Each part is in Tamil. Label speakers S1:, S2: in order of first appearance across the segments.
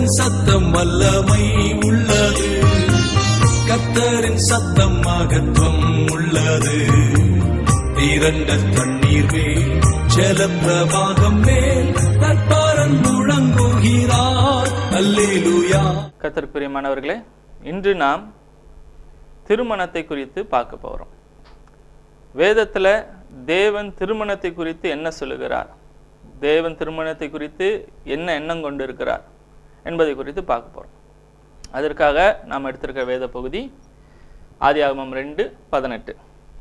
S1: கத்தரின் சத்தம் வல்லமை உள்ளது கத்தரின் சத்தம் மகத்துவம் உள்ளது திரண்ட தண்ணீர் மேல் ஜல பிரவாகம் மேல் தற்பாரன் முழங்குகிறார் அல்லேலூயா
S2: கத்தர் பிரியமானவர்களே இன்று நாம் திருமணத்தை குறித்து பார்க்க போகிறோம் வேதத்தில் தேவன் திருமணத்தை குறித்து என்ன சொல்லுகிறார் தேவன் திருமணத்தை குறித்து என்ன எண்ணம் கொண்டு இருக்கிறார் என்பதை குறித்து பார்க்க போகிறோம் அதற்காக நாம் எடுத்திருக்க வேத பகுதி ஆதியாகமம் ரெண்டு பதினெட்டு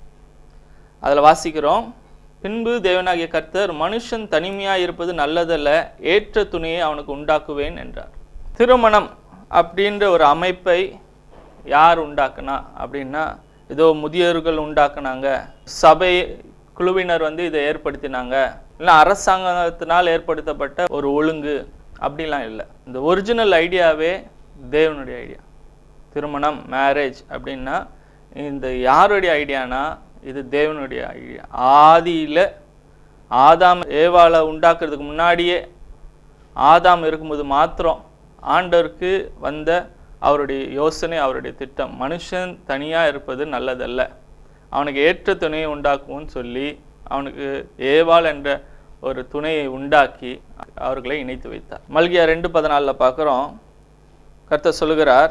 S2: அதில் வாசிக்கிறோம் பின்பு தேவனாகிய கர்த்தர் மனுஷன் தனிமையாக இருப்பது நல்லதல்ல ஏற்ற துணியை அவனுக்கு உண்டாக்குவேன் என்றார் திருமணம் அப்படின்ற ஒரு அமைப்பை யார் உண்டாக்குனா அப்படின்னா ஏதோ முதியோர்கள் உண்டாக்குனாங்க சபை குழுவினர் வந்து இதை ஏற்படுத்தினாங்க இல்லை அரசாங்கத்தினால் ஏற்படுத்தப்பட்ட ஒரு ஒழுங்கு அப்படிலாம் இல்லை இந்த ஒரிஜினல் ஐடியாவே தேவனுடைய ஐடியா திருமணம் மேரேஜ் அப்படின்னா இந்த யாருடைய ஐடியானா இது தேவனுடைய ஐடியா ஆதியில் ஆதாம் ஏவாளை உண்டாக்குறதுக்கு முன்னாடியே ஆதாம் இருக்கும்போது மாத்திரம் ஆண்டவருக்கு வந்த அவருடைய யோசனை அவருடைய திட்டம் மனுஷன் தனியாக இருப்பது நல்லதல்ல அவனுக்கு ஏற்ற துணையை உண்டாக்குவோன்னு சொல்லி அவனுக்கு ஏவாள் என்ற ஒரு துணையை உண்டாக்கி அவர்களை இணைத்து வைத்தார் மல்கியா ரெண்டு பதினாலில் பார்க்குறோம் கர்த்தர் சொல்லுகிறார்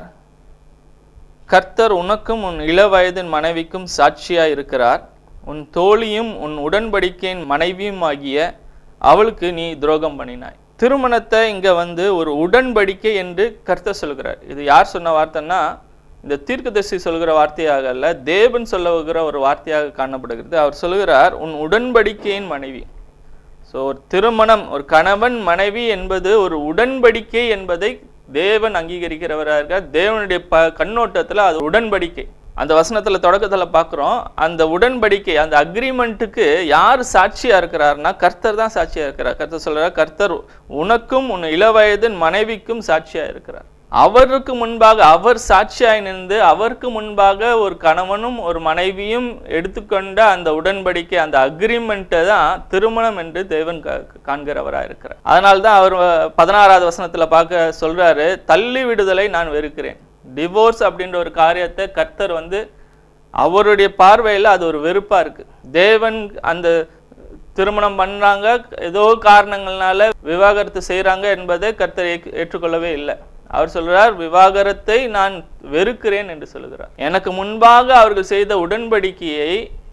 S2: கர்த்தர் உனக்கும் உன் இளவயதின் மனைவிக்கும் சாட்சியாய் இருக்கிறார் உன் தோழியும் உன் உடன்படிக்கையின் மனைவியும் ஆகிய அவளுக்கு நீ துரோகம் பண்ணினாய் திருமணத்தை இங்க வந்து ஒரு உடன்படிக்கை என்று கர்த்தர் சொல்கிறார் இது யார் சொன்ன வார்த்தைன்னா இந்த தீர்க்கதரிசி சொல்கிற வார்த்தையாக அல்ல தேவன் சொல்லுகிற ஒரு வார்த்தையாக காணப்படுகிறது அவர் சொல்கிறார் உன் உடன்படிக்கையின் மனைவி ஸோ ஒரு திருமணம் ஒரு கணவன் மனைவி என்பது ஒரு உடன்படிக்கை என்பதை தேவன் அங்கீகரிக்கிறவராக இருக்கார் தேவனுடைய ப கண்ணோட்டத்தில் அது உடன்படிக்கை அந்த வசனத்தில் தொடக்கத்தில் பார்க்குறோம் அந்த உடன்படிக்கை அந்த அக்ரிமெண்ட்டுக்கு யார் சாட்சியாக இருக்கிறார்னா கர்த்தர் தான் சாட்சியாக இருக்கிறார் கர்த்தர் சொல்கிறார் கர்த்தர் உனக்கும் உன் இளவயதின் மனைவிக்கும் சாட்சியாக இருக்கிறார் அவருக்கு முன்பாக அவர் சாட்சியாய் நின்று அவருக்கு முன்பாக ஒரு கணவனும் ஒரு மனைவியும் எடுத்துக்கொண்ட அந்த உடன்படிக்கை அந்த அக்ரிமெண்ட்டை தான் திருமணம் என்று தேவன் கா- காண்கிறவராக இருக்கிறார் அதனால தான் அவர் பதினாறாவது வசனத்தில் பார்க்க சொல்றாரு தள்ளி விடுதலை நான் வெறுக்கிறேன் டிவோர்ஸ் அப்படின்ற ஒரு காரியத்தை கர்த்தர் வந்து அவருடைய பார்வையில் அது ஒரு வெறுப்பா இருக்கு தேவன் அந்த திருமணம் பண்றாங்க ஏதோ காரணங்கள்னால விவாகரத்து செய்றாங்க என்பதை கர்த்தர் ஏற்று- ஏற்றுக்கொள்ளவே இல்லை அவர் சொல்றார் விவாகரத்தை நான் வெறுக்கிறேன் என்று சொல்லுகிறார் எனக்கு முன்பாக அவர்கள் செய்த உடன்படிக்கையை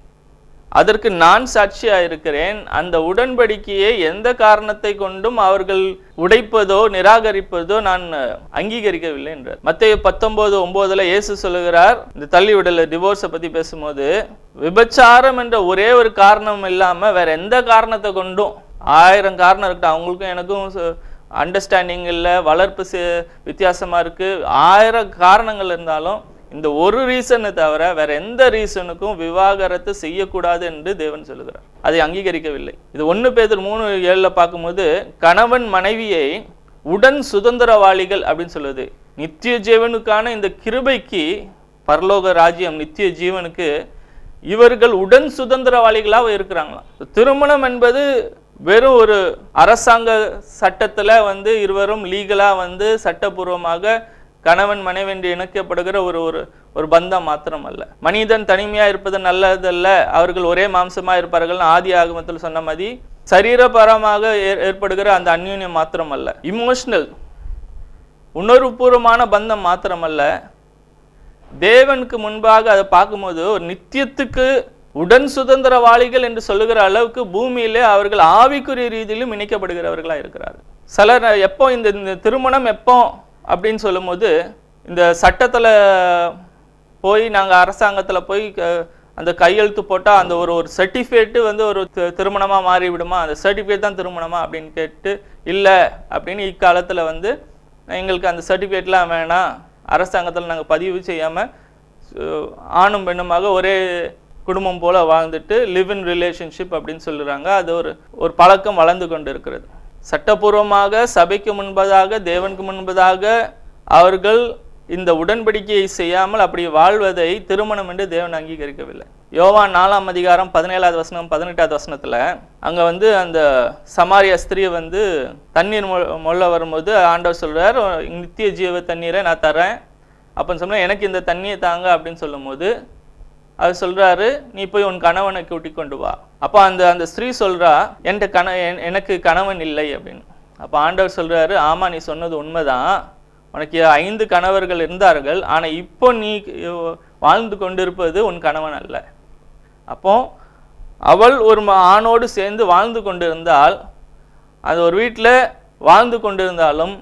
S2: அதற்கு நான் சாட்சியா இருக்கிறேன் அந்த உடன்படிக்கையை எந்த காரணத்தை கொண்டும் அவர்கள் உடைப்பதோ நிராகரிப்பதோ நான் அங்கீகரிக்கவில்லை என்றார் மத்திய பத்தொன்பது ஒன்பதுல இயேசு சொல்லுகிறார் இந்த தள்ளி விடல டிவோர்ஸை பத்தி பேசும்போது விபச்சாரம் என்ற ஒரே ஒரு காரணம் இல்லாம வேற எந்த காரணத்தை கொண்டும் ஆயிரம் காரணம் இருக்கட்டும் அவங்களுக்கும் எனக்கும் அண்டர்ஸ்டாண்டிங் இல்லை வளர்ப்பு சி- வித்தியாசமா இருக்கு ஆயிரம் காரணங்கள் இருந்தாலும் இந்த ஒரு ரீசனை தவிர வேற எந்த ரீசனுக்கும் விவாகரத்து செய்யக்கூடாது என்று தேவன் சொல்லுகிறார் அதை அங்கீகரிக்கவில்லை இது ஒன்று பேதர் மூணு ஏழுல பார்க்கும்போது கணவன் மனைவியை உடன் சுதந்திரவாளிகள் அப்படின்னு சொல்லுது நித்திய ஜீவனுக்கான இந்த கிருபைக்கு பரலோக ராஜ்யம் நித்திய ஜீவனுக்கு இவர்கள் உடன் சுதந்திரவாளிகளாக இருக்கிறாங்களாம் திருமணம் என்பது வெறும் ஒரு அரசாங்க சட்டத்துல வந்து இருவரும் லீகலா வந்து சட்டபூர்வமாக கணவன் மனைவி என்று இணைக்கப்படுகிற ஒரு ஒரு ஒரு பந்தம் மாத்திரம் அல்ல மனிதன் தனிமையா இருப்பது நல்லதல்ல அவர்கள் ஒரே மாம்சமா இருப்பார்கள் ஆதி ஆகமத்தில் சொன்ன மாதிரி சரீரபரமாக ஏற்- ஏற்படுகிற அந்த அந்யூன்யம் மாத்திரம் அல்ல இமோஷனல் உணர்வுபூர்வமான பந்தம் மாத்திரமல்ல தேவனுக்கு முன்பாக அதை பார்க்கும்போது ஒரு நித்தியத்துக்கு உடன் சுதந்திரவாளிகள் என்று சொல்லுகிற அளவுக்கு பூமியிலே அவர்கள் ஆவிக்குரிய ரீதியிலும் இணைக்கப்படுகிறவர்களா இருக்கிறார்கள் சிலர் எப்போ இந்த இந்த திருமணம் எப்போ அப்படின்னு சொல்லும்போது இந்த சட்டத்துல போய் நாங்க அரசாங்கத்துல போய் க- அந்த கையெழுத்து போட்டா அந்த ஒரு ஒரு சர்டிஃபிகேட்டு வந்து ஒரு தி- திருமணமா மாறி விடுமா அந்த சர்டிஃபிகேட் தான் திருமணமா அப்படின்னு கேட்டு இல்ல அப்படின்னு இக்காலத்துல வந்து எங்களுக்கு அந்த சர்டிஃபிகேட்லாம் வேணாம் அரசாங்கத்தில் நாங்கள் பதிவு செய்யாமல் ஆணும் பெண்ணுமாக ஒரே குடும்பம் போல வாழ்ந்துட்டு லிவ் இன் ரிலேஷன்ஷிப் அப்படின்னு சொல்லுறாங்க அது ஒரு ஒரு பழக்கம் வளர்ந்து கொண்டு இருக்கிறது சட்டபூர்வமாக சபைக்கு முன்பதாக தேவனுக்கு முன்பதாக அவர்கள் இந்த உடன்படிக்கையை செய்யாமல் அப்படி வாழ்வதை திருமணம் என்று தேவன் அங்கீகரிக்கவில்லை யோவான் நாலாம் அதிகாரம் பதினேழாவது வசனம் பதினெட்டாவது வசனத்துல அங்க வந்து அந்த சமாரிய ஸ்திரீ வந்து தண்ணீர் மொ- மொள்ள வரும்போது ஆண்டவர் சொல்றார் நித்திய ஜீவ தண்ணீரை நான் தரேன் அப்பன்னு சொன்னா எனக்கு இந்த தண்ணியை தாங்க அப்படின்னு சொல்லும்போது அவர் சொல்றாரு நீ போய் உன் கணவனை கூட்டிக் கொண்டு வா அப்போ அந்த அந்த ஸ்திரீ சொல்றா என்கிட்ட கண என்- எனக்கு கணவன் இல்லை அப்படின்னு அப்போ ஆண்டவர் சொல்றாரு ஆமா நீ சொன்னது உண்மைதான் உனக்கு ஐந்து கணவர்கள் இருந்தார்கள் ஆனா இப்போ நீ வாழ்ந்து கொண்டிருப்பது உன் கணவன் அல்ல அப்போ அவள் ஒரு ம- ஆணோடு சேர்ந்து வாழ்ந்து கொண்டிருந்தால் அது ஒரு வீட்டில் வாழ்ந்து கொண்டிருந்தாலும்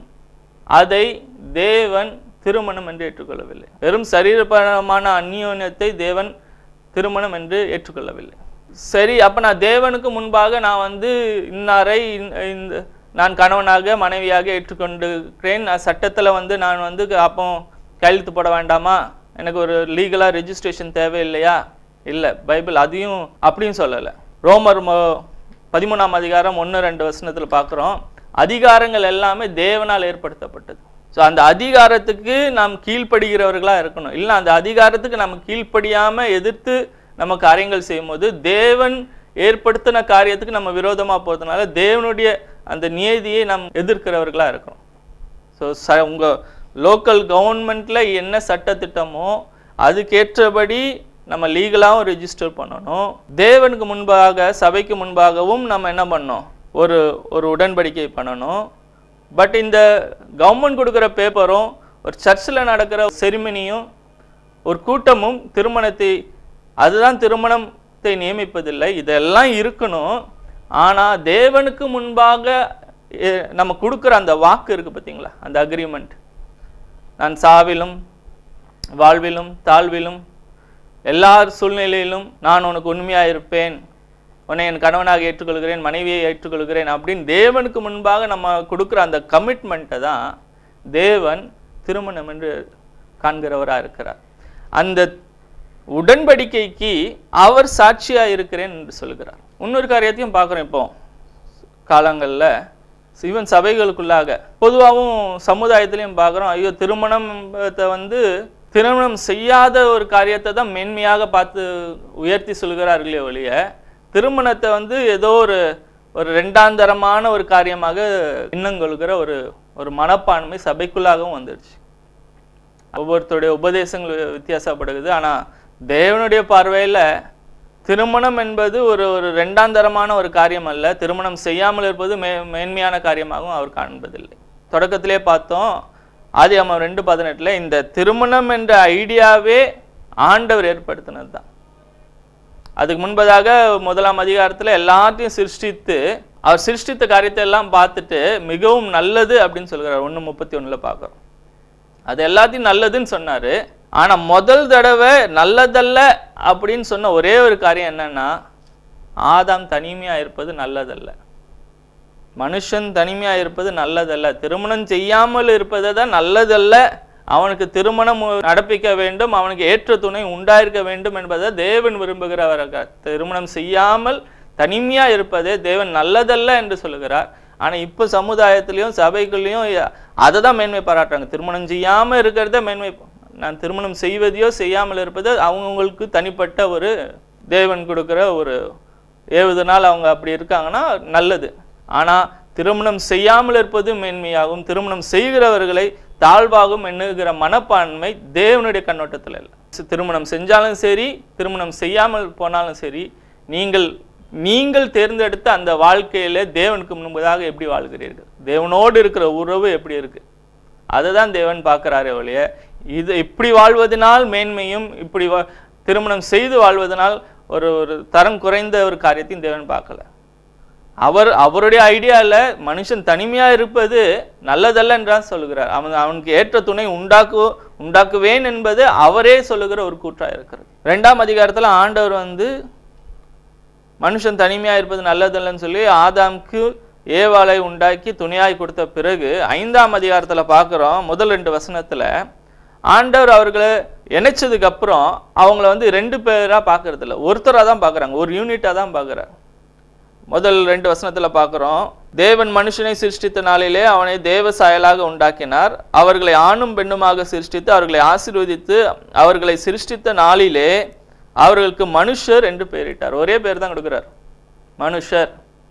S2: அதை தேவன் திருமணம் என்று ஏற்றுக்கொள்ளவில்லை வெறும் சரீரபரமான அந்யோன்யத்தை தேவன் திருமணம் என்று ஏற்றுக்கொள்ளவில்லை சரி அப்ப நான் தேவனுக்கு முன்பாக நான் வந்து இன்னாரை இந்த- இந்த நான் கணவனாக மனைவியாக ஏற்றுக்கொண்டிருக்கிறேன் நான் சட்டத்துல வந்து நான் வந்து அப்போ கையெழுத்து போட வேண்டாமா எனக்கு ஒரு லீகலா ரெஜிஸ்ட்ரேஷன் தேவையில்லையா இல்ல பைபிள் அதையும் அப்படியும் சொல்லலை ரோமர் ம- பதிமூணாம் அதிகாரம் ஒன்று ரெண்டு வசனத்துல பார்க்குறோம் அதிகாரங்கள் எல்லாமே தேவனால் ஏற்படுத்தப்பட்டது ஸோ அந்த அதிகாரத்துக்கு நாம் கீழ்ப்படுகிறவர்களா இருக்கணும் இல்லை அந்த அதிகாரத்துக்கு நம்ம கீழ்ப்படியாம எதிர்த்து நம்ம காரியங்கள் செய்யும்போது தேவன் ஏற்படுத்தின காரியத்துக்கு நம்ம விரோதமா போறதுனால தேவனுடைய அந்த நியதியை நாம் எதிர்க்கிறவர்களா இருக்கிறோம் ஸோ ச உங்கள் லோக்கல் கவர்மெண்ட்டில் என்ன சட்டத்திட்டமோ அதுக்கேற்றபடி நம்ம லீகலாகவும் ரெஜிஸ்டர் பண்ணணும் தேவனுக்கு முன்பாக சபைக்கு முன்பாகவும் நம்ம என்ன பண்ணோம் ஒரு ஒரு உடன்படிக்கை பண்ணணும் பட் இந்த கவர்மெண்ட் கொடுக்குற பேப்பரும் ஒரு சர்ச்சில் நடக்கிற செரிமனியும் ஒரு கூட்டமும் திருமணத்தை அதுதான் திருமணத்தை நியமிப்பதில்லை இதெல்லாம் இருக்கணும் ஆனால் தேவனுக்கு முன்பாக எ- நம்ம கொடுக்குற அந்த வாக்கு இருக்கு பார்த்தீங்களா அந்த அக்ரிமெண்ட் நான் சாவிலும் வாழ்விலும் தாழ்விலும் எல்லா சூழ்நிலையிலும் நான் உனக்கு உண்மையாக இருப்பேன் உன்னை என் கணவனாக ஏற்றுக்கொள்கிறேன் மனைவியை ஏற்றுக்கொள்கிறேன் அப்படின்னு தேவனுக்கு முன்பாக நம்ம கொடுக்குற அந்த கமிட்மெண்ட்டை தான் தேவன் திருமணம் என்று காண்கிறவராக இருக்கிறார் அந்த உடன்படிக்கைக்கு அவர் சாட்சியா இருக்கிறேன் என்று சொல்கிறார் இன்னொரு காரியத்தையும் பார்க்குறோம் இப்போ காலங்களில் ஈவன் சபைகளுக்குள்ளாக பொதுவாகவும் சமுதாயத்திலையும் பார்க்குறோம் ஐயோ திருமணத்தை வந்து திருமணம் செய்யாத ஒரு காரியத்தை தான் மேன்மையாக பார்த்து உயர்த்தி சொல்கிறார்களே ஒழிய திருமணத்தை வந்து ஏதோ ஒரு ஒரு ரெண்டாந்தரமான ஒரு காரியமாக எண்ணங்கொள்கிற ஒரு ஒரு மனப்பான்மை சபைக்குள்ளாகவும் வந்துடுச்சு ஒவ்வொருத்தருடைய உபதேசங்கள் வித்தியாசப்படுகிறது ஆனா தேவனுடைய பார்வையில திருமணம் என்பது ஒரு ஒரு ரெண்டாந்தரமான ஒரு காரியம் அல்ல திருமணம் செய்யாமல் இருப்பது மே மேன்மையான காரியமாகவும் அவர் காண்பதில்லை தொடக்கத்திலே பார்த்தோம் ஆதி அம்மா ரெண்டு பதினெட்டுல இந்த திருமணம் என்ற ஐடியாவே ஆண்டவர் ஏற்படுத்தினது தான் அதுக்கு முன்பதாக முதலாம் அதிகாரத்துல எல்லாத்தையும் சிருஷ்டித்து அவர் சிருஷ்டித்த காரியத்தை எல்லாம் பார்த்துட்டு மிகவும் நல்லது அப்படின்னு சொல்கிறார் ஒண்ணு முப்பத்தி ஒண்ணுல பார்க்குறோம் அது எல்லாத்தையும் நல்லதுன்னு சொன்னாரு ஆனா முதல் தடவை நல்லதல்ல அப்படின்னு சொன்ன ஒரே ஒரு காரியம் என்னன்னா ஆதாம் தனிமையா இருப்பது நல்லதல்ல மனுஷன் தனிமையா இருப்பது நல்லதல்ல திருமணம் செய்யாமல் இருப்பது தான் நல்லதல்ல அவனுக்கு திருமணம் நடப்பிக்க வேண்டும் அவனுக்கு ஏற்ற துணை உண்டாயிருக்க வேண்டும் என்பதை தேவன் விரும்புகிறவர்கள் திருமணம் செய்யாமல் தனிமையா இருப்பதே தேவன் நல்லதல்ல என்று சொல்லுகிறார் ஆனா இப்போ சமுதாயத்திலையும் சபைகள்லையும் அதை தான் மேன்மை பாராட்டுறாங்க திருமணம் செய்யாம இருக்கிறத மேன்மை நான் திருமணம் செய்வதையோ செய்யாமல் இருப்பது அவங்கவுங்களுக்கு தனிப்பட்ட ஒரு தேவன் கொடுக்கிற ஒரு ஏவுதனால் அவங்க அப்படி இருக்காங்கன்னா நல்லது ஆனா திருமணம் செய்யாமல் இருப்பது மேன்மையாகும் திருமணம் செய்கிறவர்களை தாழ்வாகும் எண்ணுகிற மனப்பான்மை தேவனுடைய கண்ணோட்டத்தில் இல்லை சி- திருமணம் செஞ்சாலும் சரி திருமணம் செய்யாமல் போனாலும் சரி நீங்கள் நீங்கள் தேர்ந்தெடுத்த அந்த வாழ்க்கையில தேவனுக்கு முன்பதாக எப்படி வாழ்கிறீர்கள் தேவனோடு இருக்கிற உறவு எப்படி இருக்கு அதுதான் தேவன் பார்க்கிறாரே ஒழிய இது இப்படி வாழ்வதனால் மேன்மையும் இப்படி வா- திருமணம் செய்து வாழ்வதனால் ஒரு ஒரு தரம் குறைந்த ஒரு காரியத்தையும் தேவன் பார்க்கல அவர் அவருடைய ஐடியால மனுஷன் தனிமையா இருப்பது நல்லதல்ல என்றான் சொல்லுகிறார் அவன் அவனுக்கு ஏற்ற துணை உண்டாக்கு உண்டாக்குவேன் என்பது அவரே சொல்லுகிற ஒரு கூற்றா இருக்கிறது ரெண்டாம் அதிகாரத்துல ஆண்டவர் வந்து மனுஷன் தனிமையா இருப்பது நல்லதல்லன்னு சொல்லி ஆதாம்க்கு ஏவாளை உண்டாக்கி துணியாய் கொடுத்த பிறகு ஐந்தாம் அதிகாரத்துல பார்க்குறோம் முதல் ரெண்டு வசனத்துல ஆண்டவர் அவர்களை இணைச்சதுக்கு அப்புறம் அவங்கள வந்து ரெண்டு பேரா பார்க்கறது இல்ல ஒருத்தரா தான் பார்க்கறாங்க ஒரு யூனிட்டா தான் பார்க்கறாங்க முதல் ரெண்டு வசனத்துல பார்க்குறோம் தேவன் மனுஷனை சிருஷ்டித்த நாளிலே அவனை தேவ சாயலாக உண்டாக்கினார் அவர்களை ஆணும் பெண்ணுமாக சிருஷ்டித்து அவர்களை ஆசீர்வதித்து அவர்களை சிருஷ்டித்த நாளிலே அவர்களுக்கு மனுஷர் என்று பெயரிட்டார் ஒரே பேர் தான் கொடுக்கிறார் மனுஷர்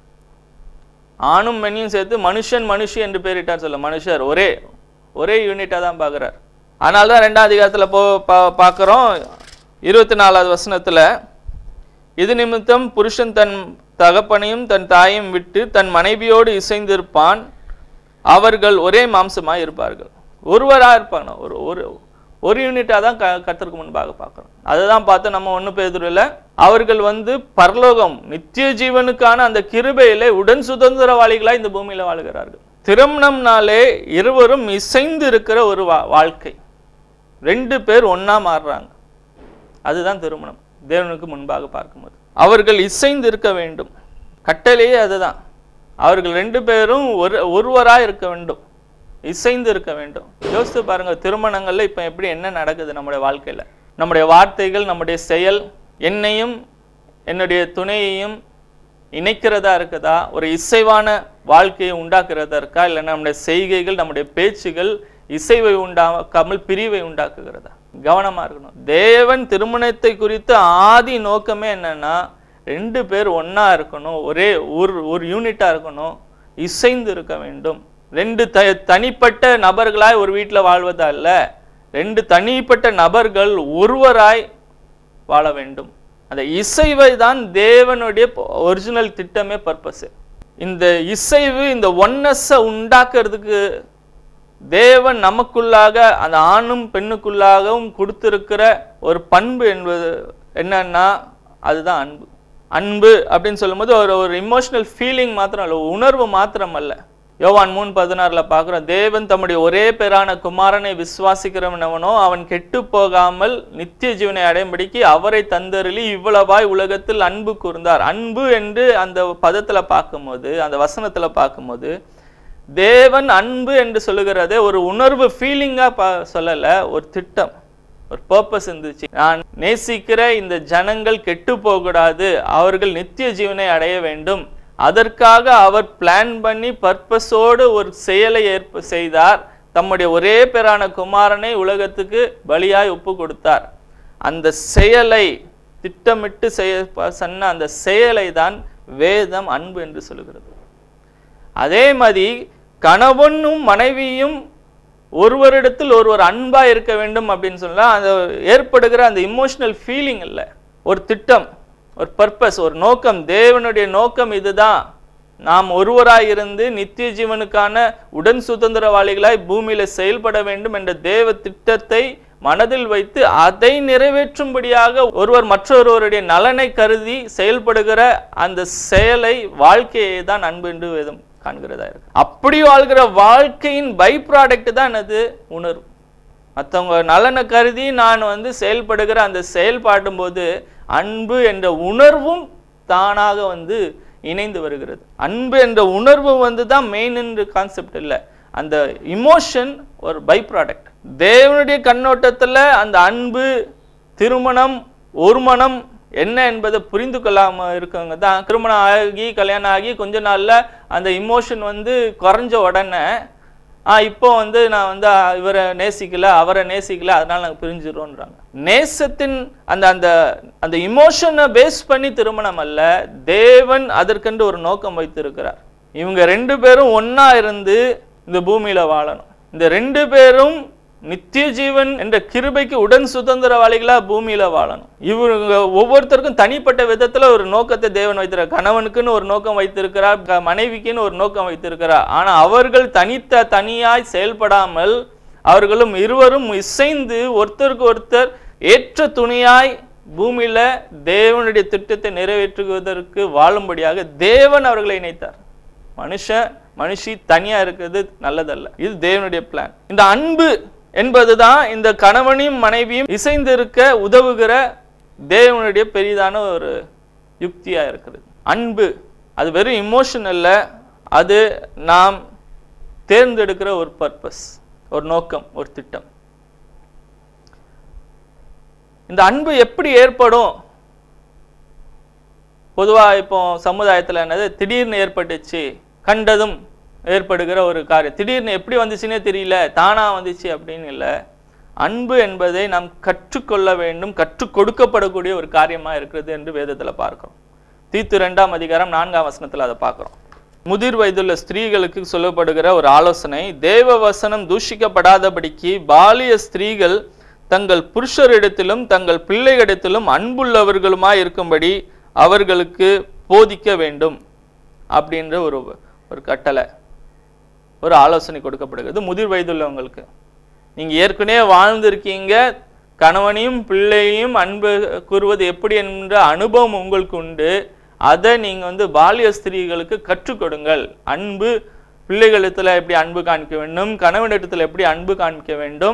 S2: ஆணும் பெண்ணையும் சேர்த்து மனுஷன் மனுஷி என்று பெயரிட்டார் சொல்ல மனுஷர் ஒரே ஒரே யூனிட்டாக தான் பார்க்குறார் அதனால தான் ரெண்டாம் அதிகாரத்தில் போ பா பார்க்குறோம் இருபத்தி நாலாவது வசனத்தில் இது நிமித்தம் புருஷன் தன் தகப்பனையும் தன் தாயையும் விட்டு தன் மனைவியோடு இசைந்திருப்பான் அவர்கள் ஒரே மாம்சமாய் இருப்பார்கள் ஒருவராக இருப்பாங்க ஒரு ஒரு ஒரு யூனிட்டாக தான் க கர்த்தருக்கு முன்பாக பார்க்குறோம் அதுதான் பார்த்து நம்ம ஒன்று பேதுருவில் அவர்கள் வந்து பரலோகம் நித்திய ஜீவனுக்கான அந்த கிருபையிலே உடன் சுதந்திரவாளிகளாக இந்த பூமியில் வாழ்கிறார்கள் திருமணம்னாலே இருவரும் இசைந்து இருக்கிற ஒரு வா வாழ்க்கை ரெண்டு பேர் ஒண்ணா மாறுறாங்க அதுதான் திருமணம் தேவனுக்கு முன்பாக பார்க்கும்போது அவர்கள் இசைந்து இருக்க வேண்டும் கட்டளையே அதுதான் அவர்கள் ரெண்டு பேரும் ஒரு ஒருவரா இருக்க வேண்டும் இசைந்து இருக்க வேண்டும் யோசித்து பாருங்க திருமணங்கள்ல இப்ப எப்படி என்ன நடக்குது நம்முடைய வாழ்க்கையில நம்முடைய வார்த்தைகள் நம்முடைய செயல் என்னையும் என்னுடைய துணையையும் இணைக்கிறதா இருக்குதா ஒரு இசைவான வாழ்க்கையை உண்டாக்குறதா இருக்கா இல்லை நம்முடைய செய்கைகள் நம்முடைய பேச்சுகள் இசைவை உண்டாக்காமல் பிரிவை உண்டாக்குகிறதா கவனமா இருக்கணும் தேவன் திருமணத்தை குறித்த ஆதி நோக்கமே என்னன்னா ரெண்டு பேர் ஒண்ணா இருக்கணும் ஒரே ஒரு ஒரு யூனிட்டா இருக்கணும் இசைந்து இருக்க வேண்டும் ரெண்டு த தனிப்பட்ட நபர்களாய் ஒரு வீட்டில் வாழ்வதா அல்ல ரெண்டு தனிப்பட்ட நபர்கள் ஒருவராய் வாழ வேண்டும் அந்த இசைவை தான் தேவனுடைய ஒரிஜினல் திட்டமே பர்பஸ் இந்த இசைவு இந்த ஒன்னஸை உண்டாக்குறதுக்கு தேவன் நமக்குள்ளாக அந்த ஆணும் பெண்ணுக்குள்ளாகவும் கொடுத்திருக்கிற ஒரு பண்பு என்பது என்னன்னா அதுதான் அன்பு அன்பு அப்படின்னு சொல்லும்போது ஒரு ஒரு இமோஷனல் ஃபீலிங் மாத்திரம் அல்ல உணர்வு மாத்திரம் அல்ல யோவான் மூணு பதினாறுல பார்க்குறோம் தேவன் தம்முடைய ஒரே பேரான குமாரனை விசுவாசிக்கிறவனவனோ அவன் கெட்டு போகாமல் நித்திய ஜீவனை அடையும்படிக்கு அவரை தந்தருளி இவ்வளவாய் உலகத்தில் அன்பு கூர்ந்தார் அன்பு என்று அந்த பதத்துல பார்க்கும்போது அந்த வசனத்துல பார்க்கும்போது தேவன் அன்பு என்று சொல்லுகிறதே ஒரு உணர்வு ஃபீலிங்கா பா சொல்லல ஒரு திட்டம் ஒரு பர்பஸ் இருந்துச்சு நான் நேசிக்கிற இந்த ஜனங்கள் கெட்டு போகக்கூடாது அவர்கள் நித்திய ஜீவனை அடைய வேண்டும் அதற்காக அவர் பிளான் பண்ணி பர்பஸோடு ஒரு செயலை ஏற்ப செய்தார் தம்முடைய ஒரே பேரான குமாரனை உலகத்துக்கு பலியாய் ஒப்பு கொடுத்தார் அந்த செயலை திட்டமிட்டு செய்ய ப- சொன்ன அந்த செயலை தான் வேதம் அன்பு என்று சொல்லுகிறது அதே மாதிரி கணவனும் மனைவியும் ஒருவரிடத்தில் ஒருவர் அன்பா இருக்க வேண்டும் அப்படின்னு சொன்னா அந்த ஏற்படுகிற அந்த இமோஷனல் ஃபீலிங் இல்லை ஒரு திட்டம் ஒரு பர்பஸ் ஒரு நோக்கம் தேவனுடைய நோக்கம் இதுதான் நாம் ஒருவராய் இருந்து நித்திய ஜீவனுக்கான உடன் சுதந்திரவாளிகளாய் பூமியில செயல்பட வேண்டும் என்ற தேவ திட்டத்தை மனதில் வைத்து அதை நிறைவேற்றும்படியாக ஒருவர் மற்றொருவருடைய நலனை கருதி செயல்படுகிற அந்த செயலை வாழ்க்கையை தான் அன்பு என்று வேதம் காண்கிறதா இருக்கு அப்படி வாழ்கிற வாழ்க்கையின் பை ப்ராடக்ட் தான் அது உணர்வு மற்றவங்க நலனை கருதி நான் வந்து செயல்படுகிற அந்த செயல்பாடும் போது அன்பு என்ற உணர்வும் தானாக வந்து இணைந்து வருகிறது அன்பு என்ற உணர்வு வந்து தான் மெயின் என்று கான்செப்ட் இல்லை அந்த இமோஷன் ஒரு பை ப்ராடக்ட் தேவனுடைய கண்ணோட்டத்துல அந்த அன்பு திருமணம் ஒரு மனம் என்ன என்பதை புரிந்து கொள்ளாம இருக்கவங்க தான் திருமணம் ஆகி கல்யாணம் ஆகி கொஞ்ச நாள்ல அந்த இமோஷன் வந்து குறைஞ்ச உடனே ஆ இப்போ வந்து நான் வந்து ஆ, இவரை நேசிக்கல அவரை நேசிக்கல அதனால நாங்கள் பிரிஞ்சிடுறோன்றாங்க நேசத்தின் அந்த அந்த அந்த இமோஷனை பேஸ் பண்ணி திருமணம் அல்ல தேவன் அதற்கென்று ஒரு நோக்கம் வைத்திருக்கிறார் இவங்க ரெண்டு பேரும் ஒண்ணா இருந்து இந்த பூமியில வாழணும் இந்த ரெண்டு பேரும் நித்திய ஜீவன் என்ற கிருபைக்கு உடன் சுதந்திரவாளிகளா பூமியில வாழணும் இவங்க ஒவ்வொருத்தருக்கும் தனிப்பட்ட விதத்துல ஒரு நோக்கத்தை தேவன் வைத்திருக்கிறார் கணவனுக்குன்னு ஒரு நோக்கம் வைத்திருக்கிறார் க- மனைவிக்குன்னு ஒரு நோக்கம் வைத்திருக்கிறார் ஆனா அவர்கள் தனித்த தனியாய் செயல்படாமல் அவர்களும் இருவரும் இசைந்து ஒருத்தருக்கு ஒருத்தர் ஏற்ற துணியாய் பூமியில தேவனுடைய திட்டத்தை நிறைவேற்றுவதற்கு வாழும்படியாக தேவன் அவர்களை இணைத்தார் மனுஷன் மனுஷி தனியா இருக்கிறது நல்லதல்ல இது தேவனுடைய பிளான் இந்த அன்பு என்பதுதான் இந்த கணவனையும் மனைவியும் இசைந்து இருக்க உதவுகிற தேவனுடைய பெரிதான ஒரு யுக்தியா இருக்கிறது அன்பு அது வெறும் இமோஷன் அல்ல அது நாம் தேர்ந்தெடுக்கிற ஒரு பர்பஸ் ஒரு நோக்கம் ஒரு திட்டம் இந்த அன்பு எப்படி ஏற்படும் பொதுவா இப்போ சமுதாயத்துல என்னது திடீர்னு ஏற்பட்டுச்சு கண்டதும் ஏற்படுகிற ஒரு காரியம் திடீர்னு எப்படி வந்துச்சுன்னே தெரியல தானா வந்துச்சு அப்படின்னு இல்லை அன்பு என்பதை நாம் கற்றுக்கொள்ள வேண்டும் கற்றுக் கொடுக்கப்படக்கூடிய ஒரு காரியமா இருக்கிறது என்று வேதத்துல பார்க்கிறோம் தீத்து இரண்டாம் அதிகாரம் நான்காம் வசனத்துல அதை பார்க்கிறோம் முதிர் வயதுள்ள ஸ்திரீகளுக்கு சொல்லப்படுகிற ஒரு ஆலோசனை தேவ வசனம் தூஷிக்கப்படாதபடிக்கு பாலிய ஸ்திரீகள் தங்கள் புருஷரிடத்திலும் தங்கள் பிள்ளைகளிடத்திலும் அன்புள்ளவர்களுமாய் இருக்கும்படி அவர்களுக்கு போதிக்க வேண்டும் அப்படின்ற ஒரு ஒரு கட்டளை ஒரு ஆலோசனை கொடுக்கப்படுகிறது முதிர் வயதுள்ளவங்களுக்கு நீங்க ஏற்கனவே வாழ்ந்திருக்கீங்க கணவனையும் பிள்ளையும் அன்பு கூறுவது எப்படி என்ற அனுபவம் உங்களுக்கு உண்டு அதை நீங்க வந்து பாலிய ஸ்திரீகளுக்கு கற்றுக் கொடுங்கள் அன்பு பிள்ளைகளிடத்துல எப்படி அன்பு காண்பிக்க வேண்டும் கணவனிடத்துல எப்படி அன்பு காண்பிக்க வேண்டும்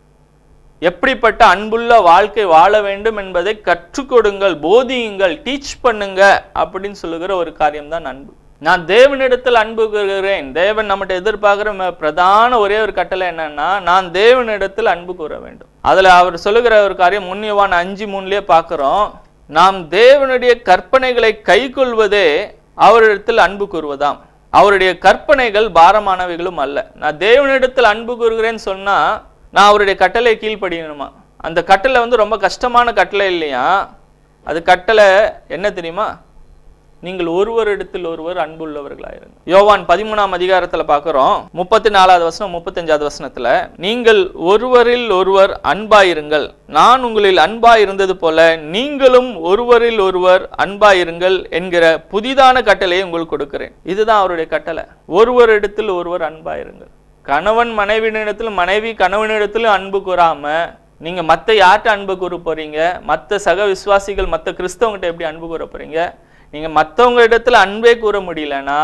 S2: எப்படிப்பட்ட அன்புள்ள வாழ்க்கை வாழ வேண்டும் என்பதை கற்றுக் கொடுங்கள் போதியுங்கள் டீச் பண்ணுங்க அப்படின்னு சொல்லுகிற ஒரு காரியம்தான் அன்பு நான் தேவனிடத்தில் அன்பு கூறுகிறேன் தேவன் நம்மகிட்ட எதிர்பார்க்கிற ம- பிரதான ஒரே ஒரு கட்டளை என்னன்னா நான் தேவனிடத்தில் அன்பு கூற வேண்டும் அதுல அவர் சொல்லுகிற ஒரு காரியம் முன்னியவான் அஞ்சு மூணுலயே பார்க்கிறோம் நாம் தேவனுடைய கற்பனைகளை கைக்கொள்வதே அவரிடத்தில் அன்பு கூறுவதாம் அவருடைய கற்பனைகள் பாரமானவைகளும் அல்ல நான் தேவனிடத்தில் அன்பு கூறுகிறேன்னு சொன்னா நான் அவருடைய கட்டளை கீழ்ப்படியணுமா அந்த கட்டளை வந்து ரொம்ப கஷ்டமான கட்டளை இல்லையா அது கட்டளை என்ன தெரியுமா நீங்கள் ஒருவரிடத்தில் ஒருவர் அன்புள்ளவர்களாயிருங்க யோவான் பதிமூணாம் அதிகாரத்துல பார்க்கிறோம் முப்பத்தி நாலாவது வசனம் முப்பத்தஞ்சாவது வசனத்துல நீங்கள் ஒருவரில் ஒருவர் அன்பாயிருங்கள் நான் உங்களில் அன்பாயிருந்தது போல நீங்களும் ஒருவரில் ஒருவர் அன்பாயிருங்கள் என்கிற புதிதான கட்டளையை உங்களுக்கு கொடுக்கிறேன் இதுதான் அவருடைய கட்டளை ஒருவரிடத்தில் ஒருவர் அன்பாயிருங்கள் கணவன் மனைவியினிடத்திலும் மனைவி கணவனிடத்திலும் அன்பு கூறாம நீங்க மத்த யார்கிட்ட அன்பு கூற போறீங்க மத்த சக விசுவாசிகள் மத்த கிறிஸ்தவங்கிட்ட எப்படி அன்பு கூற போறீங்க நீங்க மத்தவங்க இடத்துல அன்பே கூற முடியலன்னா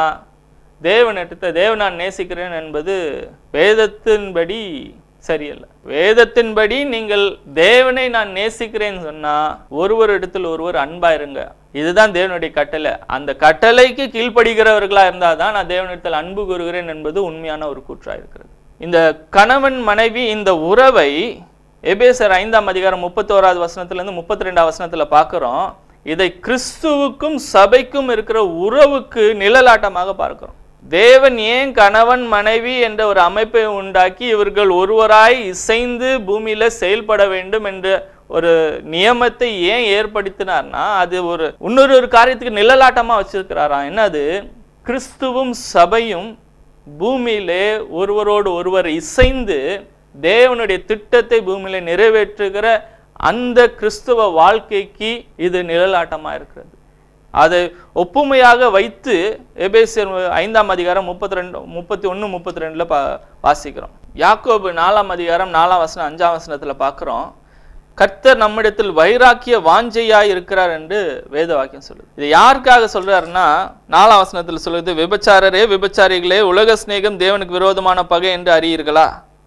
S2: தேவனிடத்தை தேவன் நான் நேசிக்கிறேன் என்பது வேதத்தின்படி சரியல்ல வேதத்தின்படி நீங்கள் தேவனை நான் நேசிக்கிறேன்னு சொன்னா ஒருவர் இடத்தில் ஒருவர் அன்பா இருங்க இதுதான் தேவனுடைய கட்டளை அந்த கட்டளைக்கு கீழ்ப்படுகிறவர்களா இருந்தாதான் நான் தேவனிடத்தில் அன்பு கூறுகிறேன் என்பது உண்மையான ஒரு கூற்றா இருக்கிறது இந்த கணவன் மனைவி இந்த உறவை எபேசர் ஐந்தாம் அதிகாரம் முப்பத்தோராவது வசனத்துல இருந்து முப்பத்தி ரெண்டாவது வசனத்துல பார்க்கிறோம் இதை கிறிஸ்துவுக்கும் சபைக்கும் இருக்கிற உறவுக்கு நிழலாட்டமாக பார்க்கிறோம் தேவன் ஏன் கணவன் மனைவி என்ற ஒரு அமைப்பை உண்டாக்கி இவர்கள் ஒருவராய் இசைந்து பூமியில செயல்பட வேண்டும் என்ற ஒரு நியமத்தை ஏன் ஏற்படுத்தினார்னா அது ஒரு இன்னொரு ஒரு காரியத்துக்கு நிழலாட்டமா வச்சிருக்கிறாராம் என்னது கிறிஸ்துவும் சபையும் பூமியிலே ஒருவரோடு ஒருவர் இசைந்து தேவனுடைய திட்டத்தை பூமியில நிறைவேற்றுகிற அந்த கிறிஸ்துவ வாழ்க்கைக்கு இது நிழலாட்டமா இருக்கிறது அதை ஒப்புமையாக வைத்து எபேசியர் ஐந்தாம் அதிகாரம் முப்பத்தி ரெண்டு முப்பத்தி ஒன்று முப்பத்தி ரெண்டுல பா வாசிக்கிறோம் யாக்கோபு நாலாம் அதிகாரம் நாலாம் வசனம் அஞ்சாம் வசனத்துல பார்க்கிறோம் கர்த்தர் நம்மிடத்தில் வைராக்கிய வாஞ்சையாய் இருக்கிறார் என்று வேத வாக்கியம் சொல்லுது இது யாருக்காக சொல்றாருன்னா நாலாம் வசனத்தில் சொல்லுது விபச்சாரரே விபச்சாரிகளே உலக சிநேகம் தேவனுக்கு விரோதமான பகை என்று அறியீர்களா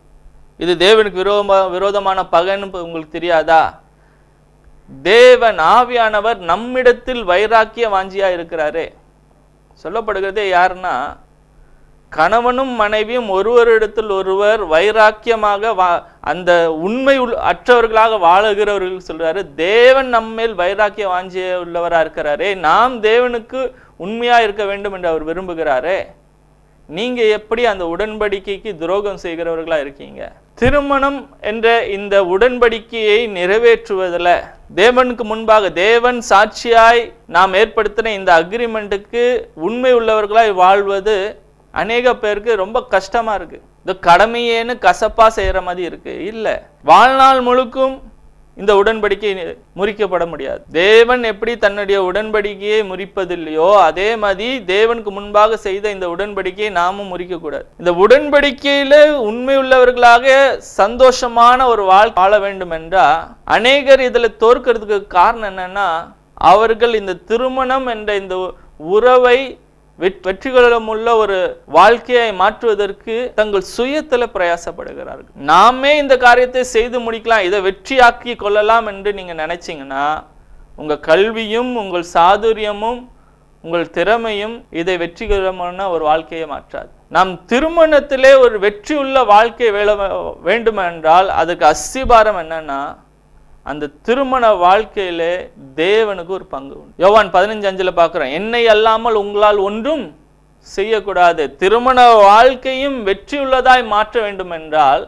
S2: இது தேவனுக்கு விரோதமா விரோதமான பகைன்னு இப்ப உங்களுக்கு தெரியாதா தேவன் ஆவியானவர் நம்மிடத்தில் வைராக்கிய வாஞ்சியா இருக்கிறாரே சொல்லப்படுகிறதே யாருன்னா கணவனும் மனைவியும் ஒருவரிடத்தில் ஒருவர் வைராக்கியமாக வா அந்த உண்மை உள் அற்றவர்களாக வாழுகிறவர்கள் சொல்றாரு தேவன் நம்மேல் வைராக்கிய வாஞ்சிய உள்ளவரா இருக்கிறாரே நாம் தேவனுக்கு உண்மையா இருக்க வேண்டும் என்று அவர் விரும்புகிறாரே நீங்க எப்படி அந்த உடன்படிக்கைக்கு துரோகம் செய்கிறவர்களா இருக்கீங்க திருமணம் என்ற இந்த உடன்படிக்கையை நிறைவேற்றுவதில் தேவனுக்கு முன்பாக தேவன் சாட்சியாய் நாம் ஏற்படுத்தின இந்த அக்ரிமெண்ட்டுக்கு உண்மை உள்ளவர்களாய் வாழ்வது அநேக பேருக்கு ரொம்ப கஷ்டமா இருக்கு இந்த கடமையேன்னு கசப்பா செய்யற மாதிரி இருக்கு இல்ல வாழ்நாள் முழுக்கும் இந்த உடன்படிக்கை நி- முறிக்கப்பட முடியாது தேவன் எப்படி தன்னுடைய உடன்படிக்கையை முறிப்பதில்லையோ அதே மாதிரி தேவனுக்கு முன்பாக செய்த இந்த உடன்படிக்கையை நாமும் முறிக்க கூடாது இந்த உடன்படிக்கையில உண்மை உள்ளவர்களாக சந்தோஷமான ஒரு வாழ் வாழ வேண்டும் என்றா அநேகர் இதுல தோற்கிறதுக்கு காரணம் என்னன்னா அவர்கள் இந்த திருமணம் என்ற இந்த உ- உறவை வெற்- வெற்றிகளும் உள்ள ஒரு வாழ்க்கையை மாற்றுவதற்கு தங்கள் சுயத்துல பிரயாசப்படுகிறார்கள் நாமே இந்த காரியத்தை செய்து முடிக்கலாம் இதை வெற்றியாக்கி கொள்ளலாம் என்று நீங்க நினைச்சீங்கன்னா உங்க கல்வியும் உங்கள் சாதுரியமும் உங்கள் திறமையும் இதை வெற்றிகரமான ஒரு வாழ்க்கையை மாற்றாது நாம் திருமணத்திலே ஒரு வெற்றியுள்ள வாழ்க்கை வேல வேண்டுமென்றால் அதுக்கு அஸ்திபாரம் என்னன்னா அந்த திருமண வாழ்க்கையிலே தேவனுக்கு ஒரு பங்கு உண்டு யோவான் பதினஞ்சு அஞ்சுல பார்க்கிறோம் என்னை அல்லாமல் உங்களால் ஒன்றும் செய்யக்கூடாது திருமண வாழ்க்கையும் வெற்றியுள்ளதாய் மாற்ற வேண்டும் என்றால்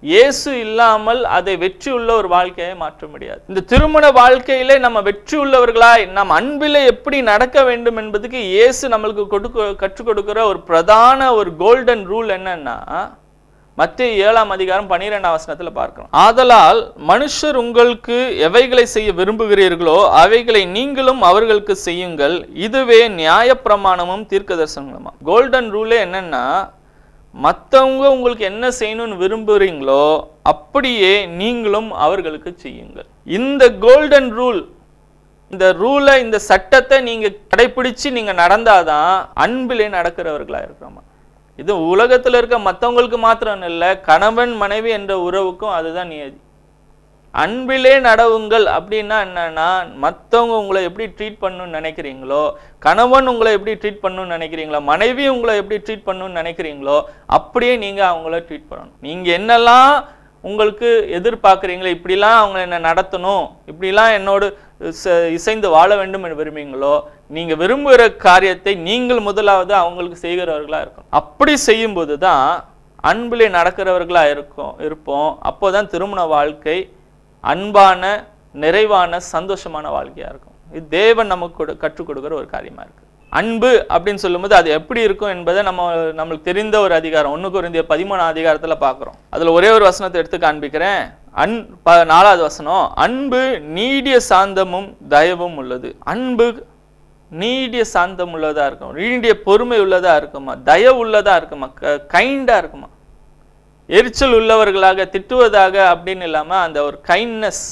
S2: இயேசு இல்லாமல் அதை வெற்றி உள்ள ஒரு வாழ்க்கையை மாற்ற முடியாது இந்த திருமண வாழ்க்கையிலே நம்ம வெற்றி உள்ளவர்களாய் நம் அன்பிலே எப்படி நடக்க வேண்டும் என்பதுக்கு இயேசு நம்மளுக்கு கொடுக்க கற்றுக் கொடுக்கிற ஒரு பிரதான ஒரு கோல்டன் ரூல் என்னன்னா மத்திய ஏழாம் அதிகாரம் பன்னிரெண்டாம் வசனத்துல பார்க்கிறோம் ஆதலால் மனுஷர் உங்களுக்கு எவைகளை செய்ய விரும்புகிறீர்களோ அவைகளை நீங்களும் அவர்களுக்கு செய்யுங்கள் இதுவே நியாயப்பிரமாணமும் தீர்க்கதர்சனங்களுமா கோல்டன் ரூலே என்னன்னா மற்றவங்க உங்களுக்கு என்ன செய்யணும்னு விரும்புகிறீங்களோ அப்படியே நீங்களும் அவர்களுக்கு செய்யுங்கள் இந்த கோல்டன் ரூல் இந்த ரூலை இந்த சட்டத்தை நீங்க கடைபிடிச்சு நீங்க நடந்தாதான் அன்பிலே நடக்கிறவர்களா இருக்கிறோமா இது உலகத்துல இருக்க மற்றவங்களுக்கு மாத்திரம் இல்லை கணவன் மனைவி என்ற உறவுக்கும் அதுதான் நியதி அன்பிலே நடவுங்கள் அப்படின்னா என்னன்னா மற்றவங்க உங்களை எப்படி ட்ரீட் பண்ணணும்னு நினைக்கிறீங்களோ கணவன் உங்களை எப்படி ட்ரீட் பண்ணணும்னு நினைக்கிறீங்களோ மனைவி உங்களை எப்படி ட்ரீட் பண்ணணும்னு நினைக்கிறீங்களோ அப்படியே நீங்க அவங்கள ட்ரீட் பண்ணணும் நீங்க என்னெல்லாம் உங்களுக்கு எதிர்பார்க்குறீங்களோ இப்படிலாம் அவங்க என்ன நடத்தணும் இப்படிலாம் என்னோடு ச- இசைந்து வாழ வேண்டும் என்று விரும்புகிறீங்களோ நீங்க விரும்புகிற காரியத்தை நீங்கள் முதலாவது அவங்களுக்கு செய்கிறவர்களா இருக்கும் அப்படி செய்யும்போது தான் அன்பிலே நடக்கிறவர்களா இருக்கும் இருப்போம் அப்போதான் திருமண வாழ்க்கை அன்பான நிறைவான சந்தோஷமான வாழ்க்கையா இருக்கும் இது தேவன் நமக்கு கொடு- கற்றுக் கொடுக்கிற ஒரு காரியமா இருக்கு அன்பு அப்படின்னு சொல்லும்போது அது எப்படி இருக்கும் என்பதை நம்ம நம்மளுக்கு தெரிந்த ஒரு அதிகாரம் ஒன்று குறைந்திய பதிமூணாம் அதிகாரத்துல பார்க்குறோம் அதுல ஒரே ஒரு வசனத்தை எடுத்து காண்பிக்கிறேன் அன் ப நாலாவது வசனம் அன்பு நீடிய சாந்தமும் தயவும் உள்ளது அன்பு நீடிய சாந்தம் உள்ளதா இருக்கும் நீடிய பொறுமை உள்ளதா இருக்குமா தயவு உள்ளதா இருக்குமா கைண்டா இருக்குமா எரிச்சல் உள்ளவர்களாக திட்டுவதாக அப்படின்னு இல்லாம அந்த ஒரு கைண்ட்னஸ்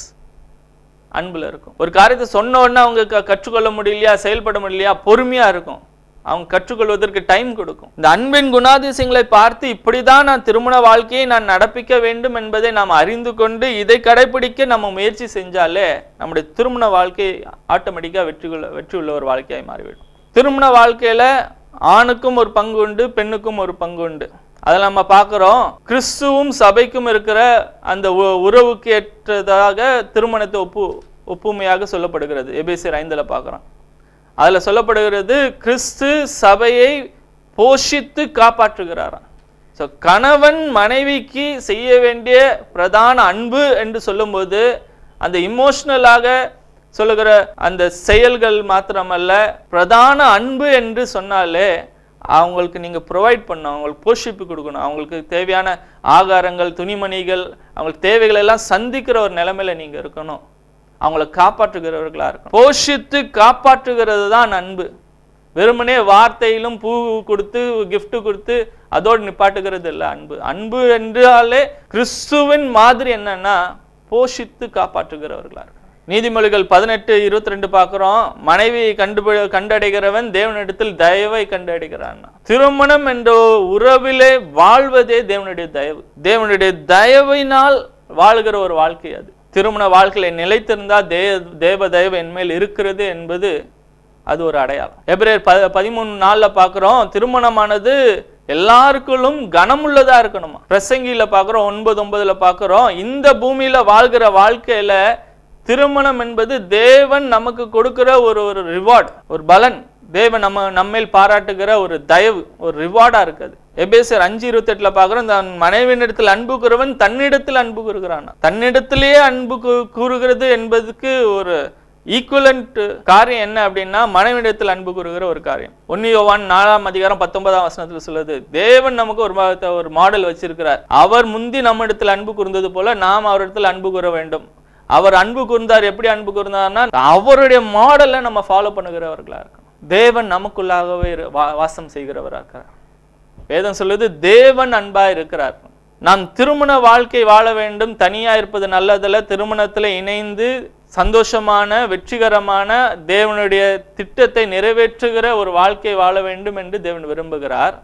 S2: அன்புல இருக்கும் ஒரு காரியத்தை சொன்ன உடனே அவங்க க- கற்றுக்கொள்ள முடியலையா செயல்பட முடியலையா பொறுமையா இருக்கும் அவங்க கற்றுக்கொள்வதற்கு டைம் கொடுக்கும் இந்த அன்பின் குணாதிசயங்களை பார்த்து இப்படிதான் நான் திருமண வாழ்க்கையை நான் நடப்பிக்க வேண்டும் என்பதை நாம் அறிந்து கொண்டு இதை கடைபிடிக்க நம்ம முயற்சி செஞ்சாலே நம்முடைய திருமண வாழ்க்கை ஆட்டோமேட்டிக்காக வெற்றி கொள்ள வெற்றி உள்ள ஒரு வாழ்க்கையாய் மாறிவிடும் திருமண வாழ்க்கையில ஆணுக்கும் ஒரு பங்கு உண்டு பெண்ணுக்கும் ஒரு பங்கு உண்டு அதில் நம்ம பார்க்குறோம் கிறிஸ்துவும் சபைக்கும் இருக்கிற அந்த உ- உறவுக்கு ஏற்றதாக திருமணத்தை ஒப்பு ஒப்புமையாக சொல்லப்படுகிறது எபேசியர் ஐந்தில் பார்க்குறோம் அதில் சொல்லப்படுகிறது கிறிஸ்து சபையை போஷித்து காப்பாற்றுகிறாராம் ஸோ கணவன் மனைவிக்கு செய்ய வேண்டிய பிரதான அன்பு என்று சொல்லும்போது அந்த இமோஷனலாக சொல்லுகிற அந்த செயல்கள் மாத்திரமல்ல பிரதான அன்பு என்று சொன்னாலே அவங்களுக்கு நீங்க ப்ரொவைட் பண்ணணும் அவங்களுக்கு போஷிப்பு கொடுக்கணும் அவங்களுக்கு தேவையான ஆகாரங்கள் துணிமணிகள் அவங்களுக்கு தேவைகள் எல்லாம் சந்திக்கிற ஒரு நிலைமையில நீங்க இருக்கணும் அவங்கள காப்பாற்றுகிறவர்களா இருக்கணும் போஷித்து காப்பாற்றுகிறது தான் அன்பு வெறுமனே வார்த்தையிலும் பூ கொடுத்து gift கொடுத்து அதோடு நிப்பாட்டுகிறது இல்லை அன்பு அன்பு என்றாலே கிறிஸ்துவின் மாதிரி என்னன்னா போஷித்து காப்பாற்றுகிறவர்களா இருக்கு நீதிமொழிகள் பதினெட்டு இருபத்தி ரெண்டு பார்க்கிறோம் மனைவியை கண்டு கண்டடைகிறவன் தேவனிடத்தில் தயவை கண்டடைகிறான் திருமணம் என்ற உறவிலே வாழ்வதே தேவனுடைய தயவு தேவனுடைய தயவினால் வாழ்கிற ஒரு வாழ்க்கை அது திருமண வாழ்க்கையில நிலைத்திருந்தா தே தேவ தயவு என்மேல் இருக்கிறது என்பது அது ஒரு அடையாளம் எபிரேயர் ப பதிமூணு நாள்ல பார்க்கிறோம் திருமணமானது எல்லாருக்குள்ளும் கனமுள்ளதா இருக்கணுமா பிரசங்கியில பார்க்கிறோம் ஒன்பது ஒன்பதுல பார்க்கிறோம் இந்த பூமியில வாழ்கிற வாழ்க்கையில திருமணம் என்பது தேவன் நமக்கு கொடுக்கிற ஒரு ஒரு ரிவார்ட் ஒரு பலன் தேவன் நம்ம நம்மேல் பாராட்டுகிற ஒரு தயவு ஒரு ரிவார்டா இருக்குது எபேசர் அஞ்சு இருபத்தெட்டுல பார்க்கிறோம் தன் மனைவியினிடத்தில் அன்பு கூறுவன் தன்னிடத்தில் அன்பு கூறுகிறான் தன்னிடத்திலேயே அன்பு கூ- கூறுகிறது என்பதுக்கு ஒரு ஈக்குவலண்ட் காரியம் என்ன அப்படின்னா மனைவிடத்தில் அன்பு கூறுகிற ஒரு காரியம் ஒன்னு யோவான் நாலாம் அதிகாரம் பத்தொன்பதாம் வசனத்துல சொல்லுது தேவன் நமக்கு ஒரு மா- ஒரு மாடல் வச்சிருக்கிறார் அவர் முந்தி நம்மிடத்தில் அன்பு கூர்ந்தது போல நாம் அவரிடத்தில் அன்பு கூற வேண்டும் அவர் அன்பு கூர்ந்தார் எப்படி அன்பு கூர்ந்தார்னா அவருடைய மாடலை நம்ம ஃபாலோ பண்ணுகிறவர்களா இருக்கணும் தேவன் நமக்குள்ளாகவே இரு- வா- வாசம் செய்கிறவரா இருக்கிறார் வேதம் சொல்லுது தேவன் அன்பா இருக்கிறார் நாம் திருமண வாழ்க்கை வாழ வேண்டும் தனியா இருப்பது நல்லதல்ல திருமணத்துல இணைந்து சந்தோஷமான வெற்றிகரமான தேவனுடைய திட்டத்தை நிறைவேற்றுகிற ஒரு வாழ்க்கை வாழ வேண்டும் என்று தேவன் விரும்புகிறார்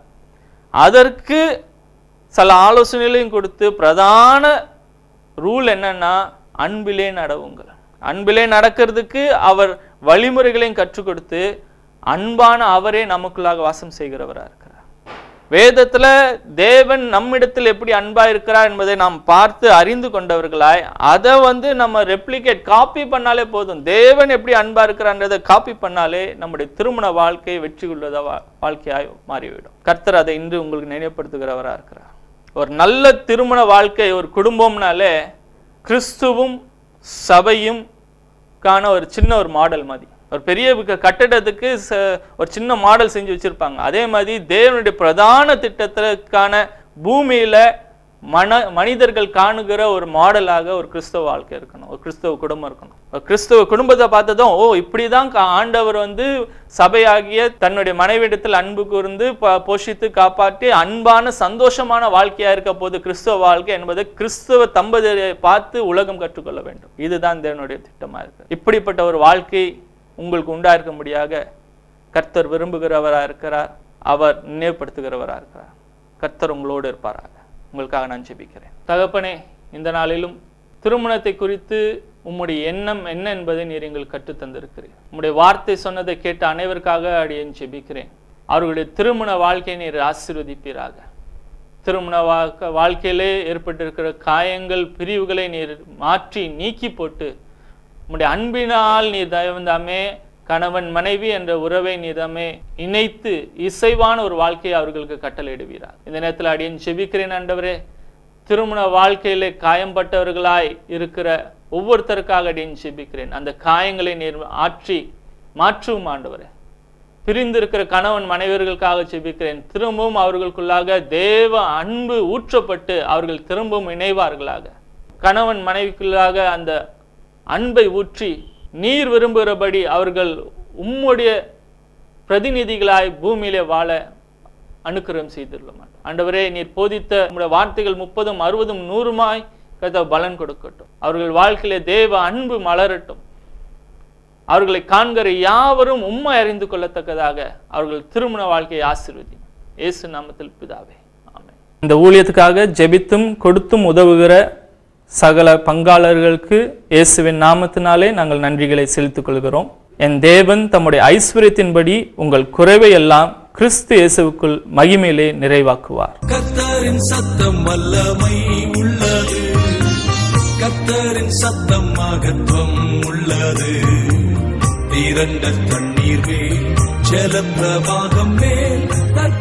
S2: அதற்கு சில ஆலோசனைகளையும் கொடுத்து பிரதான ரூல் என்னன்னா அன்பிலே நடவுங்கள் அன்பிலே நடக்கிறதுக்கு அவர் வழிமுறைகளையும் கற்றுக் கொடுத்து அன்பான அவரே நமக்குள்ளாக வாசம் செய்கிறவரா இருக்கிறார் வேதத்துல தேவன் நம்மிடத்தில் எப்படி அன்பா இருக்கிறார் என்பதை நாம் பார்த்து அறிந்து கொண்டவர்களாய் அதை வந்து நம்ம ரெப்ளிகேட் காப்பி பண்ணாலே போதும் தேவன் எப்படி அன்பா இருக்கிறான்றதை காப்பி பண்ணாலே நம்முடைய திருமண வாழ்க்கை வெற்றி உள்ளதா வா- வாழ்க்கையாய் மாறிவிடும் கர்த்தர் அதை இன்று உங்களுக்கு நினைவுபடுத்துகிறவரா இருக்கிறார் ஒரு நல்ல திருமண வாழ்க்கை ஒரு குடும்பம்னாலே கிறிஸ்துவும் சபையும் காண ஒரு சின்ன ஒரு மாடல் மாதிரி ஒரு பெரிய க- கட்டடத்துக்கு ச- ஒரு சின்ன மாடல் செஞ்சு வச்சிருப்பாங்க அதே மாதிரி தேவனுடைய பிரதான திட்டத்திற்கான பூமியில மன மனிதர்கள் காணுகிற ஒரு மாடலாக ஒரு கிறிஸ்தவ வாழ்க்கை இருக்கணும் ஒரு கிறிஸ்தவ குடும்பம் இருக்கணும் ஒரு கிறிஸ்தவ குடும்பத்தை பார்த்ததும் ஓ இப்படிதான் கா- ஆண்டவர் வந்து சபையாகிய தன்னுடைய மனைவிடத்தில் அன்பு கூர்ந்து ப- போஷித்து காப்பாற்றி அன்பான சந்தோஷமான வாழ்க்கையா இருக்க போது கிறிஸ்தவ வாழ்க்கை என்பதை கிறிஸ்தவ தம்பதியரை பார்த்து உலகம் கற்றுக்கொள்ள வேண்டும் இதுதான் தேவனுடைய திட்டமா இருக்கு இப்படிப்பட்ட ஒரு வாழ்க்கை உங்களுக்கு உண்டாயிருக்கும்படியாக கர்த்தர் விரும்புகிறவரா இருக்கிறார் அவர் நினைவுபடுத்துகிறவரா இருக்கிறார் கர்த்தர் உங்களோடு இருப்பாராக உங்களுக்காக நான் ஜெபிக்கிறேன் தகப்பனே இந்த நாளிலும் திருமணத்தை குறித்து உம்முடைய எண்ணம் என்ன என்பதை நீர் எங்களுக்கு கற்றுத் தந்திருக்கிறீர் உம்முடைய வார்த்தை சொன்னதை கேட்ட அனைவருக்காக அடியேன் ஜெபிக்கிறேன் அவர்களுடைய திருமண வாழ்க்கையை நீர் ஆசீர்வதிப்பீராக திருமண வாழ்க்கை வாழ்க்கையிலே ஏற்பட்டிருக்கிற காயங்கள் பிரிவுகளை நீர் மாற்றி நீக்கி போட்டு உம்முடைய அன்பினால் நீர் தயவந்தாமே கணவன் மனைவி என்ற உறவை நீதமே இணைத்து இசைவான ஒரு வாழ்க்கையை அவர்களுக்கு கட்டளையிடுவீரார் இந்த நேரத்தில் அடியேன் செபிக்கிறேன் ஆண்டவரே திருமண காயம்பட்டவர்களாய் காயம்பட்டவர்களாய் இருக்கிற ஒவ்வொருத்தருக்காக அடியேன் செபிக்கிறேன் அந்த காயங்களை நீர் ஆற்றி மாற்றும் ஆண்டவரே பிரிந்திருக்கிற கணவன் மனைவர்களுக்காக செபிக்கிறேன் திரும்பவும் அவர்களுக்குள்ளாக தேவ அன்பு ஊற்றப்பட்டு அவர்கள் திரும்பவும் இணைவார்களாக கணவன் மனைவிக்குள்ளாக அந்த அன்பை ஊற்றி நீர் விரும்புகிறபடி அவர்கள் உம்முடைய பிரதிநிதிகளாய் பூமியிலே வாழ அனுக்கிரம் செய்துள்ளோம் ஆண்டவரே நீர் போதித்த உம்முடைய வார்த்தைகள் முப்பதும் அறுபதும் நூறுமாய் கர்த்தர் பலன் கொடுக்கட்டும் அவர்கள் வாழ்க்கையிலே தேவ அன்பு மலரட்டும் அவர்களை காண்கிற யாவரும் உண்மை அறிந்து கொள்ளத்தக்கதாக அவர்கள் திருமண வாழ்க்கையை ஆசீர்வதி இயேசு நாமத்தில் பிதாவே ஆமென் இந்த ஊழியத்துக்காக ஜெபித்தும் கொடுத்தும் உதவுகிற சகல பங்காளர்களுக்கு இயேசுவின் நாமத்தினாலே நாங்கள் நன்றிகளை செலுத்திக் கொள்கிறோம் என் தேவன் தம்முடைய ஐஸ்வர்யத்தின்படி உங்கள் குறைவை எல்லாம் கிறிஸ்து இயேசுவுக்குள் மகிமையிலே நிறைவாக்குவார்
S1: கத்தரின் சத்தம் வல்லமை உள்ளது கத்தரின் சத்தம் மகத்துவம் உள்ளது திரண்ட தண்ணீர் மேல் ஜல பிரவாகம் மேல்